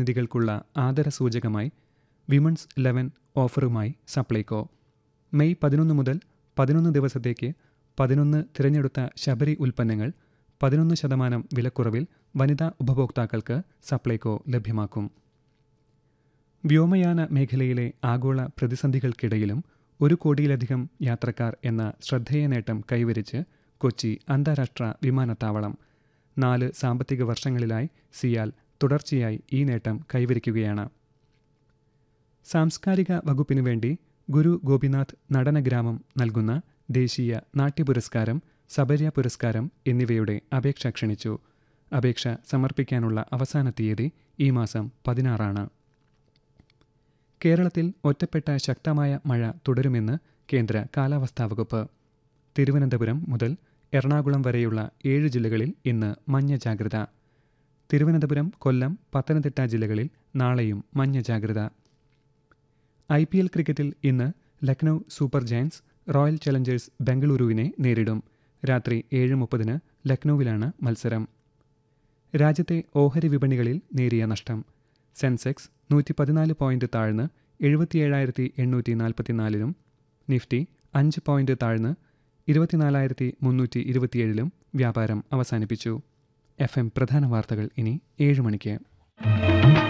പ്രതിനിധികൾക്കുള്ള ആദരസൂചകമായി women's eleven ഓഫറുമായി Supplyco May പതിനൊന്ന് മുതൽ പതിനൊന്ന് ദിവസത്തേക്ക് പതിനൊന്ന് തിരഞ്ഞെടുത്ത ശബരി ഉൽപ്പന്നങ്ങൾ പതിനൊന്ന് ശതമാനം വിലക്കുറവിൽ വനിതാ ഉപഭോക്താക്കൾക്ക് സപ്ലൈകോ ലഭ്യമാക്കും വ്യോമയാന മേഖലയിലെ ആഗോള പ്രതിസന്ധികൾക്കിടയിലും ഒരു കോടിയിലധികം യാത്രക്കാർ എന്ന ശ്രദ്ധേയ നേട്ടം കൈവരിച്ച് കൊച്ചി അന്താരാഷ്ട്ര വിമാനത്താവളം നാല് സാമ്പത്തിക വർഷങ്ങളിലായി സിയാൽ തുടർച്ചയായി ഈ നേട്ടം കൈവരിക്കുകയാണ് സാംസ്കാരിക വകുപ്പിനു വേണ്ടി ഗുരു ഗോപിനാഥ് നടനഗ്രാമം നൽകുന്ന ദേശീയ നാട്യപുരസ്കാരം സബര്യ പുരസ്കാരം എന്നിവയുടെ അപേക്ഷ ക്ഷണിച്ചു അപേക്ഷ സമർപ്പിക്കാനുള്ള അവസാന തീയതി ഈ മാസം പതിനാറാണ് കേരളത്തിൽ ഒറ്റപ്പെട്ട ശക്തമായ മഴ തുടരുമെന്ന് കേന്ദ്ര കാലാവസ്ഥാ വകുപ്പ് തിരുവനന്തപുരം മുതൽ എറണാകുളം വരെയുള്ള ഏഴ് ജില്ലകളിൽ ഇന്ന് മഞ്ഞ ജാഗ്രത തിരുവനന്തപുരം കൊല്ലം പത്തനംതിട്ട ജില്ലകളിൽ നാളെയും മഞ്ഞ ജാഗ്രത ഐ പി എൽ ക്രിക്കറ്റിൽ ഇന്ന് Lucknow super giants royal challengers ബംഗളൂരുവിനെ നേരിടും രാത്രി ഏഴ് മുപ്പതിന് ലക്നൌവിലാണ് മത്സരം രാജ്യത്തെ ഓഹരി വിപണികളിൽ നേരിയ നഷ്ടം സെൻസെക്സ് നൂറ്റി പതിനാല് പോയിന്റ് താഴ്ന്ന് എഴുപത്തിയേഴായിരത്തി എണ്ണൂറ്റി നാൽപ്പത്തിനാലിലും നിഫ്റ്റി അഞ്ച് പോയിന്റ് താഴ്ന്ന് ഇരുപത്തിനാലായിരത്തി മുന്നൂറ്റി ഇരുപത്തിയേഴിലും വ്യാപാരം അവസാനിപ്പിച്ചു എഫ് എം പ്രധാന വാർത്തകൾ ഇനി ഏഴ് മണിക്ക്